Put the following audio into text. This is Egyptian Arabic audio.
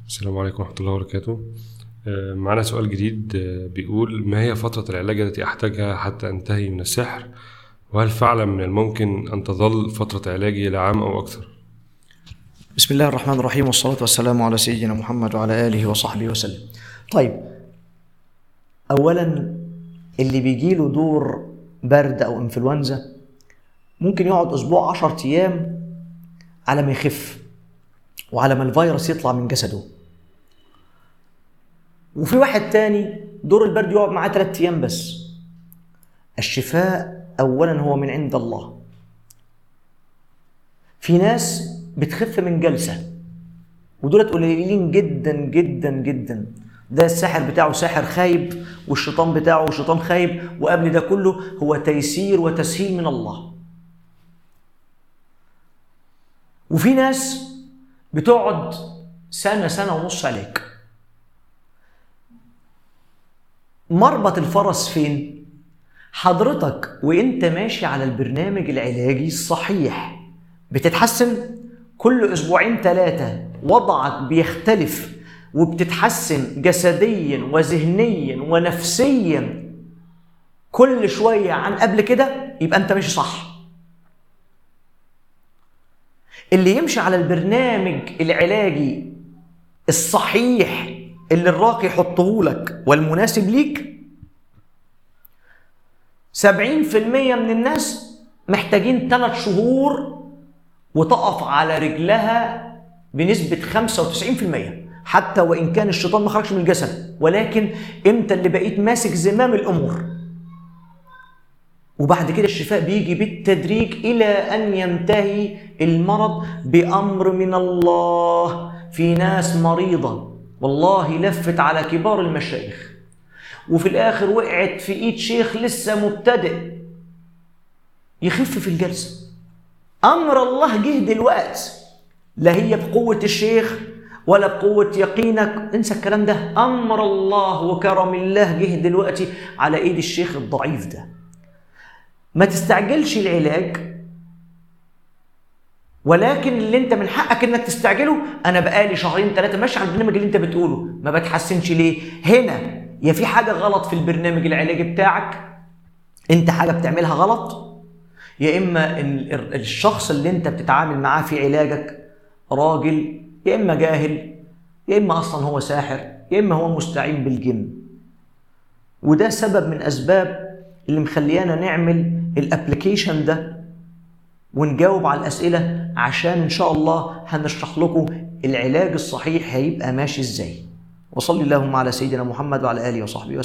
السلام عليكم ورحمة الله وبركاته آه، معنا سؤال جديد آه، بيقول ما هي فترة العلاج التي أحتاجها حتى أنتهي من السحر وهل فعلا من الممكن أن تظل فترة علاجي إلى عام أو أكثر بسم الله الرحمن الرحيم والصلاة والسلام على سيدنا محمد وعلى آله وصحبه وسلم طيب أولا اللي بيجيله دور برد أو إنفلونزا ممكن يقعد أسبوع عشر أيام على ما يخف وعلى ما الفيروس يطلع من جسده وفي واحد تاني دور البرد يقعد معاه ثلاثة أيام بس الشفاء أولا هو من عند الله في ناس بتخف من جلسة ودولت قليلين جدا جدا جدا ده الساحر بتاعه ساحر خايب والشيطان بتاعه شيطان خايب وقبل ده كله هو تيسير وتسهيل من الله وفي ناس بتقعد سنة سنة ونص عليك مربط الفرس فين؟ حضرتك وانت ماشي على البرنامج العلاجي الصحيح بتتحسن كل اسبوعين ثلاثة وضعك بيختلف وبتتحسن جسديا وذهنيا ونفسيا كل شوية عن قبل كده يبقى انت ماشي صح اللي يمشي على البرنامج العلاجي الصحيح اللي الراقي يحطه لك والمناسب ليك سبعين في المية من الناس محتاجين ثلاث شهور وتقف على رجلها بنسبة 95% حتى وإن كان الشيطان ما خرجش من الجسد ولكن إمتى اللي بقيت ماسك زمام الأمور وبعد كده الشفاء بيجي بالتدريج إلى أن ينتهي المرض بأمر من الله في ناس مريضة والله لفت على كبار المشايخ وفي الآخر وقعت في إيد شيخ لسه مبتدئ يخف في الجلسة أمر الله جه دلوقتي لا هي بقوة الشيخ ولا بقوة يقينك انسى الكلام ده أمر الله وكرم الله جه دلوقتي على إيد الشيخ الضعيف ده ما تستعجلش العلاج ولكن اللي انت من حقك انك تستعجله انا بقالي شهرين ثلاثه ماشي على البرنامج اللي انت بتقوله ما بتحسنش ليه هنا يا في حاجه غلط في البرنامج العلاجي بتاعك انت حاجه بتعملها غلط يا اما ال- الشخص اللي انت بتتعامل معاه في علاجك راجل يا اما جاهل يا اما اصلا هو ساحر يا اما هو مستعين بالجن وده سبب من اسباب اللي مخليانا نعمل الابلكيشن ده ونجاوب على الاسئله عشان ان شاء الله هنشرح لكم العلاج الصحيح هيبقى ماشي ازاي وصلي اللهم على سيدنا محمد وعلى اله وصحبه وسلم